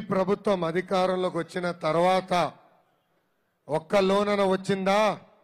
ప్రభుత్వం అధికారంలోకి వచ్చిన తర్వాత ఒక్క లోనన వచ్చిందా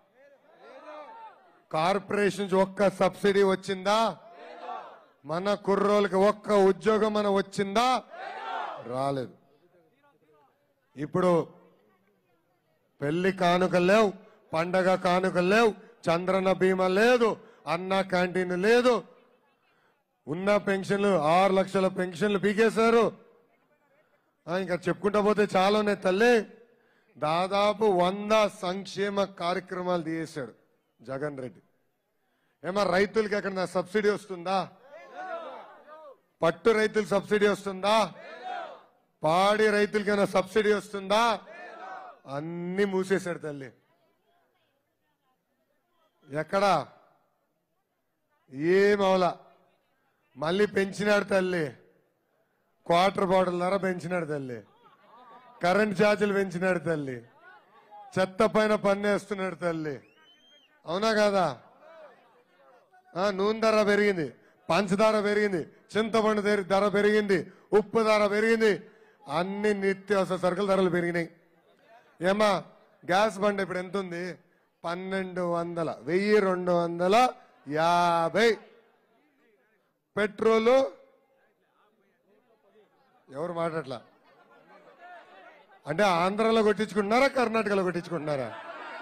కార్పొరేషన్ నుంచి ఒక్క సబ్సిడీ వచ్చిందా మన కుర్రోళ్ళకి ఒక్క ఉద్యోగం మన వచ్చిందా రాలేదు ఇప్పుడు పెళ్లి కానుకలు లేవు పండగ కానుకలు లేవు చంద్రన బీమా లేదు అన్న క్యాంటీన్ లేదు ఉన్న పెన్షన్లు ఆరు లక్షల పెన్షన్లు పీకేశారు ఆ, ఇంకా చెప్పుకుంటా పోతే చాలా ఉన్నాయి తల్లి దాదాపు వంద సంక్షేమ కార్యక్రమాలు తీసేశాడు జగన్ రెడ్డి ఏమో రైతులకి ఎక్కడ సబ్సిడీ వస్తుందా పట్టు రైతులు సబ్సిడీ వస్తుందా పాడి రైతులకి ఏమైనా సబ్సిడీ వస్తుందా అన్ని మూసేశాడు తల్లి ఎక్కడా ఏమవలా మళ్ళీ పెంచినాడు తల్లి క్వార్టర్ బాటిల్ ధర పెంచినాడు తల్లి కరెంట్ ఛార్జీలు పెంచినాడు తల్లి చెత్త పైన పన్నేస్తున్నాడు తల్లి అవునా కాదా ఆ, నూనె ధర పెరిగింది పంచదార పెరిగింది చింతపండు ధర- ధర పెరిగింది ఉప్పు ధర పెరిగింది అన్ని నిత్యావసర సరుకుల ధరలు పెరిగినాయి ఏమా గ్యాస్ బండ ఇప్పుడు ఎంత ఉంది పన్నెండు వందల వెయ్యి రెండు వందల యాభై పెట్రోలు ఎవరు మాట్లాడలా అంటే ఆంధ్రాలో కొట్టించుకుంటున్నారా కర్ణాటకలో కొట్టించుకుంటున్నారా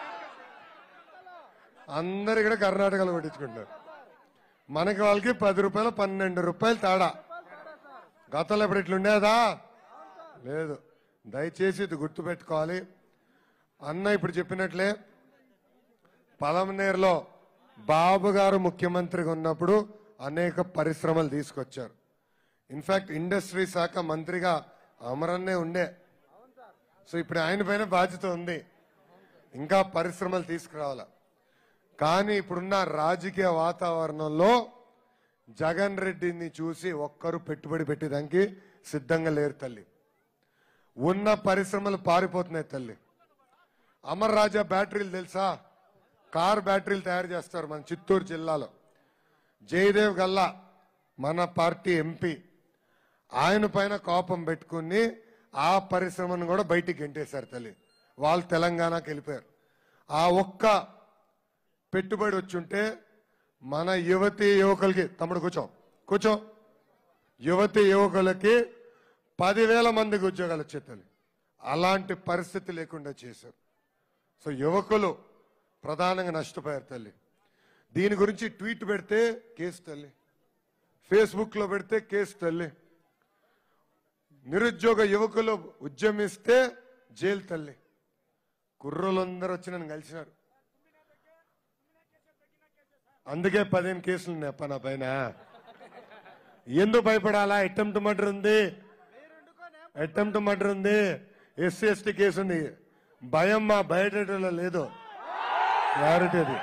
అందరు ఇక్కడ కర్ణాటకలో కొట్టించుకుంటారు మనకి వాళ్ళకి పది రూపాయలు పన్నెండు రూపాయలు తేడా గతంలో ఇప్పుడు ఇట్లుండేదా లేదు దయచేసి ఇది గుర్తుపెట్టుకోవాలి అన్న ఇప్పుడు చెప్పినట్లే పలమనేరులో బాబు గారు ముఖ్యమంత్రిగా ఉన్నప్పుడు అనేక పరిశ్రమలు తీసుకొచ్చారు ఇన్ఫాక్ట్ ఇండస్ట్రీ శాఖ మంత్రిగా అమరన్నే ఉండే సో ఇప్పుడు ఆయన పైన బాధ్యత ఉంది ఇంకా పరిశ్రమలు తీసుకురావాల కానీ ఇప్పుడున్న రాజకీయ వాతావరణంలో జగన్ రెడ్డిని చూసి ఒక్కరు పెట్టుబడి పెట్టేదానికి సిద్ధంగా లేరు తల్లి ఉన్న పరిశ్రమలు పారిపోతున్నాయి తల్లి అమర్ రాజా బ్యాటరీలు తెలుసా కార్ బ్యాటరీలు తయారు చేస్తారు మన చిత్తూరు జిల్లాలో జయదేవ్ గల్లా మన పార్టీ ఎంపీ ఆయన పైన కోపం పెట్టుకుని ఆ పరిశ్రమను కూడా బయటికి గెంటేశారు తల్లి వాళ్ళు తెలంగాణకి వెళ్ళిపోయారు ఆ ఒక్క పెట్టుబడి వచ్చుంటే మన యువతి యువకులకి తమ్ముడు కూర్చో కూర్చో యువతి యువకులకి పదివేల మందికి ఉద్యోగాలు వచ్చే తల్లి అలాంటి పరిస్థితి లేకుండా చేశారు సో యువకులు ప్రధానంగా నష్టపోయారు తల్లి దీని గురించి ట్వీట్ పెడితే కేసు తల్లి ఫేస్బుక్ లో పెడితే కేసు తల్లి నిరుద్యోగ యువకులు ఉద్యమిస్తే జైలు తల్లి కుర్రోళ్ళందరూ వచ్చి నన్ను కలిసినారు అందుకే పదిహేను కేసులు ఉన్నాయి అప్ప నా పైన ఎందుకు భయపడాలా అటెంప్ట్ మర్డర్ ఉంది అటెంప్ట్ మర్డర్ ఉంది ఎస్సీ ఎస్టీ కేసు ఉంది భయం మా బయటలో లేదు క్లారిటీ అది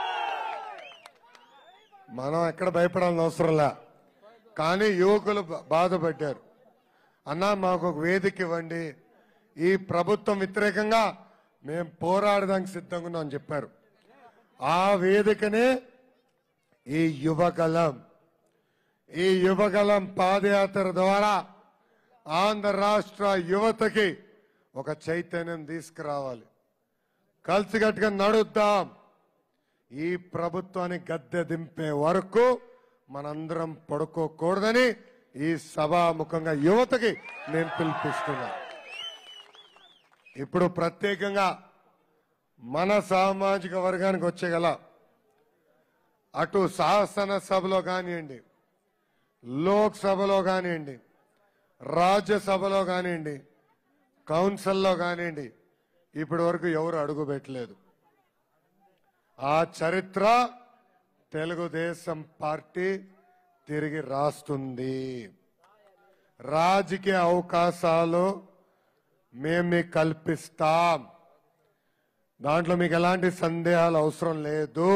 మనం ఎక్కడ భయపడాల్సిన అవసరంలా కానీ యువకులు బా- బాధపడ్డారు అన్నా మాకు ఒక వేదిక ఇవ్వండి ఈ ప్రభుత్వం వ్యతిరేకంగా మేము పోరాడడానికి సిద్ధంగా ఉన్నాం అని చెప్పారు ఆ వేదికనే ఈ యువగలం ఈ యువగలం పాదయాత్ర ద్వారా ఆంధ్ర రాష్ట్ర యువతకి ఒక చైతన్యం తీసుకురావాలి కలిసికట్టుగా నడుద్దాం ఈ ప్రభుత్వాన్ని గద్దె దింపే వరకు మనందరం పడుకోకూడదని ఈ సభాముఖంగా యువతకి నేను పిలిపిస్తున్నా ఇప్పుడు ప్రత్యేకంగా మన సామాజిక వర్గానికి వచ్చేగల అటు శాసన సభలో కానివ్వండి లోక్సభలో కానివ్వండి రాజ్యసభలో కానివ్వండి కౌన్సిల్లో కానివ్వండి ఇప్పటి వరకు ఎవరు అడుగు పెట్టలేదు ఆ చరిత్ర తెలుగుదేశం పార్టీ తిరిగి రాస్తుంది రాజకీయ అవకాశాలు మేము మీకు కల్పిస్తాం దాంట్లో మీకు ఎలాంటి సందేహాలు అవసరం లేదు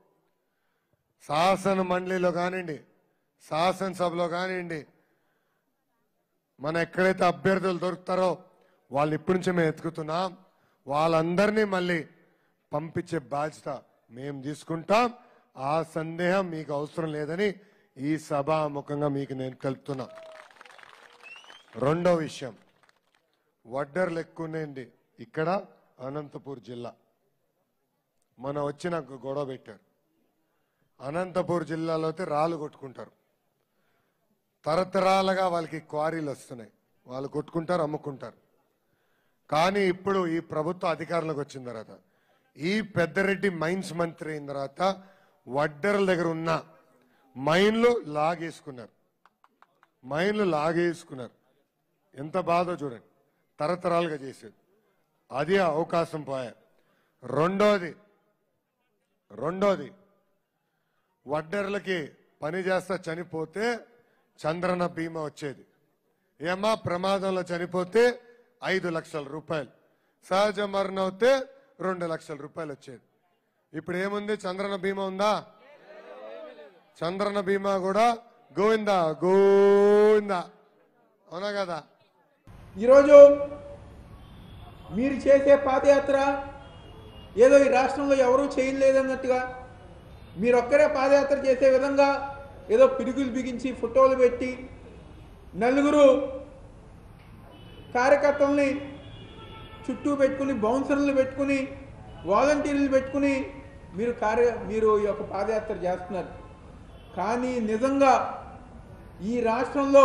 శాసన మండలిలో కానివ్వండి శాసనసభలో కానివ్వండి మన ఎక్కడైతే అభ్యర్థులు దొరుకుతారో వాళ్ళు ఇప్పటి నుంచే మేము ఎత్తుకుతున్నాం వాళ్ళందరినీ మళ్ళీ పంపించే బాధ్యత మేము తీసుకుంటాం ఆ సందేహం మీకు అవసరం లేదని ఈ సభాముఖంగా మీకు నేను తెలుపుతున్నా రెండో విషయం వడ్డర్లు ఎక్కువనేండి ఇక్కడ అనంతపూర్ జిల్లా మన వచ్చి నాకు గొడవ పెట్టారు అనంతపూర్ జిల్లాలో అయితే రాళ్ళు కొట్టుకుంటారు తరతరాలుగా వాళ్ళకి క్వారీలు వస్తున్నాయి వాళ్ళు కొట్టుకుంటారు అమ్ముకుంటారు కానీ ఇప్పుడు ఈ ప్రభుత్వ అధికారంలోకి వచ్చిన తర్వాత ఈ పెద్దరెడ్డి మైన్స్ మంత్రి అయిన తర్వాత వడ్డర్ల దగ్గర ఉన్న మైన్లు లాగేసుకున్నారు మైన్లు లాగేసుకున్నారు ఎంత బాధో చూడండి తరతరాలుగా చేసేది అది అవకాశం పోయా రెండోది రెండోది వడ్డర్లకి పని చేస్తా చనిపోతే చంద్రన బీమా వచ్చేది ఏమా ప్రమాదంలో చనిపోతే ఐదు లక్షల రూపాయలు సహజ మరణం అవుతే రెండు లక్షల రూపాయలు వచ్చేది ఇప్పుడు ఏముంది చంద్రన బీమా ఉందా చంద్రన బీమా కూడా గోవిందా గోవిందా అవునా కదా ఈరోజు మీరు చేసే పాదయాత్ర ఏదో ఈ రాష్ట్రంలో ఎవరూ చేయలేదన్నట్టుగా మీరొక్కరే పాదయాత్ర చేసే విధంగా ఏదో పిరుగులు బిగించి ఫోటోలు పెట్టి నలుగురు కార్యకర్తల్ని చుట్టూ పెట్టుకుని బౌన్సర్లు పెట్టుకుని వాలంటీర్లు పెట్టుకుని మీరు కార్య మీరు ఈ యొక్క పాదయాత్ర చేస్తున్నారు కానీ నిజంగా ఈ రాష్ట్రంలో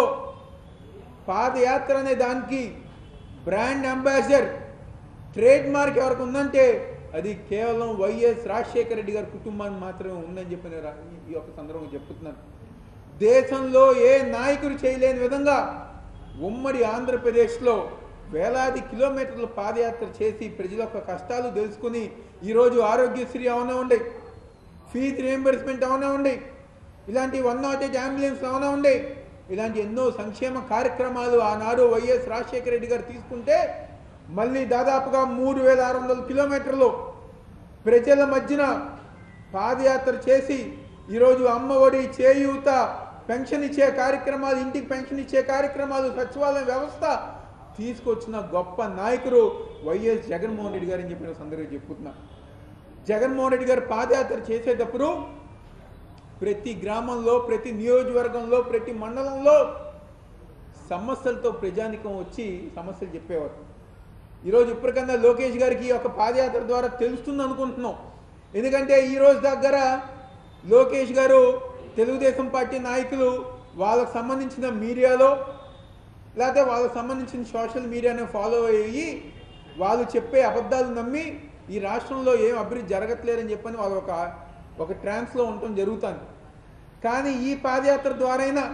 పాదయాత్ర అనే దానికి బ్రాండ్ అంబాసిడర్ ట్రేడ్ మార్క్ ఎవరికి ఉందంటే అది కేవలం వైఎస్ రాజశేఖర రెడ్డి గారి కుటుంబానికి మాత్రమే ఉందని చెప్పి నేను రా- ఈ- ఈ యొక్క సందర్భంగా చెప్తున్నాను దేశంలో ఏ నాయకుడు చేయలేని విధంగా ఉమ్మడి ఆంధ్రప్రదేశ్లో వేలాది కిలోమీటర్ల పాదయాత్ర చేసి ప్రజల యొక్క కష్టాలు తెలుసుకుని ఈరోజు ఆరోగ్యశ్రీ అవనివ్వండి ఫీజు రియంబర్స్మెంట్ అవనివ్వండి ఇలాంటి వన్ నాట్ ఎయిట్ అంబులెన్స్ అవనివ్వండి ఇలాంటి ఎన్నో సంక్షేమ కార్యక్రమాలు ఆనాడు వైఎస్ రాజశేఖర రెడ్డి గారు తీసుకుంటే మళ్ళీ దాదాపుగా మూడు వేల ఆరు వందల కిలోమీటర్లు ప్రజల మధ్యన పాదయాత్ర చేసి ఈరోజు అమ్మ ఒడి చేయూత పెన్షన్ ఇచ్చే కార్యక్రమాలు ఇంటికి పెన్షన్ ఇచ్చే కార్యక్రమాలు సచివాలయం వ్యవస్థ తీసుకొచ్చిన గొప్ప నాయకుడు వైఎస్ జగన్మోహన్ రెడ్డి గారు అని చెప్పిన సందర్భంగా చెప్పుతున్నా జగన్మోహన్ రెడ్డి గారు పాదయాత్ర చేసేటప్పుడు ప్రతి గ్రామంలో ప్రతి నియోజకవర్గంలో ప్రతి మండలంలో సమస్యలతో ప్రజానికం వచ్చి సమస్యలు చెప్పేవారు ఈరోజు ఇప్పటికన్నా లోకేష్ గారికి ఈ యొక్క పాదయాత్ర ద్వారా తెలుస్తుంది అనుకుంటున్నాం ఎందుకంటే ఈ రోజు దగ్గర లోకేష్ గారు తెలుగుదేశం పార్టీ నాయకులు వాళ్ళకు సంబంధించిన మీడియాలో లేకపోతే వాళ్ళకు సంబంధించిన సోషల్ మీడియాని ఫాలో అయ్యి వాళ్ళు చెప్పే అబద్ధాలు నమ్మి ఈ రాష్ట్రంలో ఏం అభివృద్ధి జరగట్లేదని చెప్పని వాళ్ళు ఒక ఒక ట్రాన్స్లో ఉండటం జరుగుతుంది కానీ ఈ పాదయాత్ర ద్వారైనా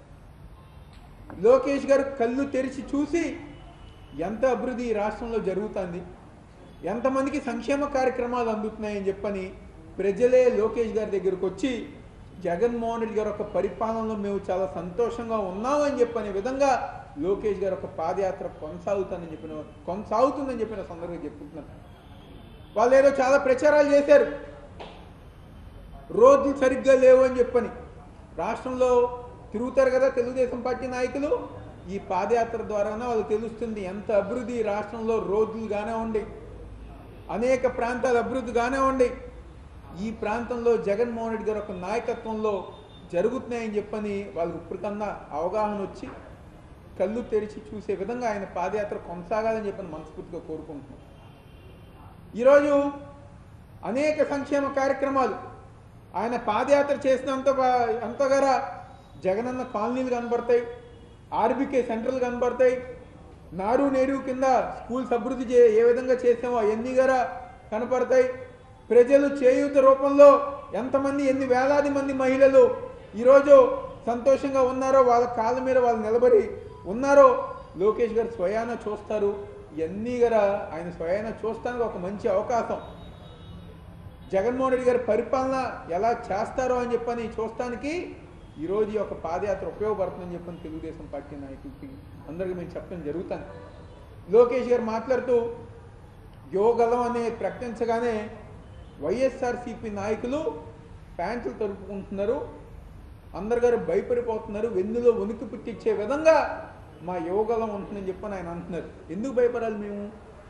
లోకేష్ గారు కళ్ళు తెరిచి చూసి ఎంత అభివృద్ధి ఈ రాష్ట్రంలో జరుగుతుంది ఎంతమందికి సంక్షేమ కార్యక్రమాలు అందుతున్నాయని చెప్పని ప్రజలే లోకేష్ గారి దగ్గరకు వచ్చి జగన్మోహన్ రెడ్డి గారి యొక్క పరిపాలనలో మేము చాలా సంతోషంగా ఉన్నామని చెప్పనే విధంగా లోకేష్ గారి యొక్క పాదయాత్ర కొనసాగుతానని చెప్పిన కొనసాగుతుందని చెప్పిన సందర్భంగా చెప్పుకుంటున్నాను వాళ్ళు ఏదో చాలా ప్రచారాలు చేశారు రోడ్లు సరిగ్గా లేవు అని చెప్పని రాష్ట్రంలో తిరుగుతారు కదా తెలుగుదేశం పార్టీ నాయకులు ఈ పాదయాత్ర ద్వారానే వాళ్ళకి తెలుస్తుంది ఎంత అభివృద్ధి ఈ రాష్ట్రంలో రోడ్లు కానివ్వండి అనేక ప్రాంతాల అభివృద్ధి కానివ్వండి ఈ ప్రాంతంలో జగన్మోహన్ రెడ్డి గారి యొక్క నాయకత్వంలో జరుగుతున్నాయని చెప్పని వాళ్ళకి ఇప్పటికన్నా అవగాహన వచ్చి కళ్ళు తెరిచి చూసే విధంగా ఆయన పాదయాత్ర కొనసాగాలని చెప్పని మనస్ఫూర్తిగా కోరుకుంటున్నాం ఈరోజు అనేక సంక్షేమ కార్యక్రమాలు ఆయన పాదయాత్ర చేసినంత బా- అంతగారా జగనన్న కాలనీలు కనబడతాయి ఆర్బీకే సెంటర్లు కనబడతాయి నాడు నేడు కింద స్కూల్స్ అభివృద్ధి చే ఏ విధంగా చేసామో అవన్నీ గారా కనపడతాయి ప్రజలు చేయూత రూపంలో ఎంతమంది ఎన్ని వేలాది మంది మహిళలు ఈరోజు సంతోషంగా ఉన్నారో వాళ్ళ కాళ్ళ మీద వాళ్ళు నిలబడి ఉన్నారో లోకేష్ గారు స్వయాన చూస్తారు ఇవన్నీ గారా ఆయన స్వయాన చూస్తానికి ఒక మంచి అవకాశం జగన్మోహన్ రెడ్డి గారి పరిపాలన ఎలా చేస్తారో అని చెప్పని చూస్తానికి ఈరోజు ఈ యొక్క పాదయాత్ర ఉపయోగపడుతుందని చెప్పని తెలుగుదేశం పార్టీ నాయకులకి అందరికీ మేము చెప్పడం జరుగుతుంది లోకేష్ గారు మాట్లాడుతూ యోగలం అనే ప్రకటించగానే వైఎస్ఆర్సీపీ నాయకులు ప్యాంట్లు తరుపుకుంటున్నారు అందరు గారు భయపడిపోతున్నారు వెన్నులో వణుకు పుట్టించే విధంగా మా యోగలం ఉంటుందని చెప్పని ఆయన అంటున్నారు ఎందుకు భయపడాలి మేము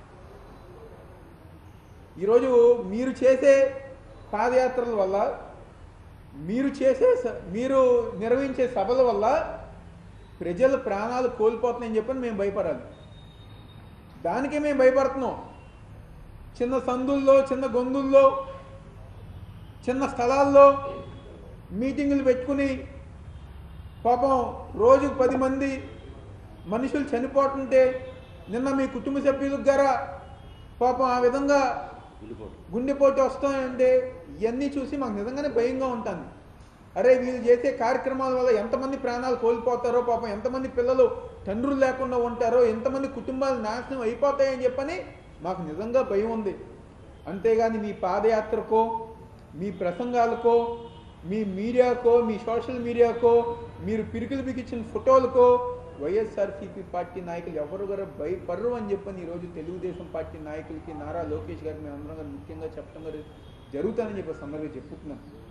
ఈరోజు మీరు చేసే పాదయాత్రల వల్ల మీరు చేసే స- మీరు నిర్వహించే సభల వల్ల ప్రజల ప్రాణాలు కోల్పోతున్నాయని చెప్పని మేము భయపడాలి దానికే మేము భయపడుతున్నాం చిన్న సందుల్లో చిన్న గొంతుల్లో చిన్న స్థలాల్లో మీటింగులు పెట్టుకుని పాపం రోజుకు పది మంది మనుషులు చనిపోతుంటే నిన్న మీ కుటుంబ సభ్యులకు గారా పాపం ఆ విధంగా గుండెపోటు వస్తాయంటే ఇవన్నీ చూసి మాకు నిజంగానే భయంగా ఉంటుంది అరే వీళ్ళు చేసే కార్యక్రమాల వల్ల ఎంతమంది ప్రాణాలు కోల్పోతారో పాపం ఎంతమంది పిల్లలు తండ్రులు లేకుండా ఉంటారో ఎంతమంది కుటుంబాలు నాశనం అయిపోతాయని చెప్పని మాకు నిజంగా భయం ఉంది అంతేగాని మీ పాదయాత్రకో మీ ప్రసంగాలకో మీ మీడియాకో మీ సోషల్ మీడియాకో మీరు పిరికిలు బిగించిన ఫోటోలకో వైఎస్ఆర్సీపీ పార్టీ నాయకులు ఎవరు కూడా భయపడరు అని చెప్పని ఈరోజు తెలుగుదేశం పార్టీ నాయకులకి నారా లోకేష్ గారికి మేము అందరం గారు ముఖ్యంగా చెప్పడం గారు జరుగుతానని చెప్పి సందర్భంగా చెప్పుతున్నాను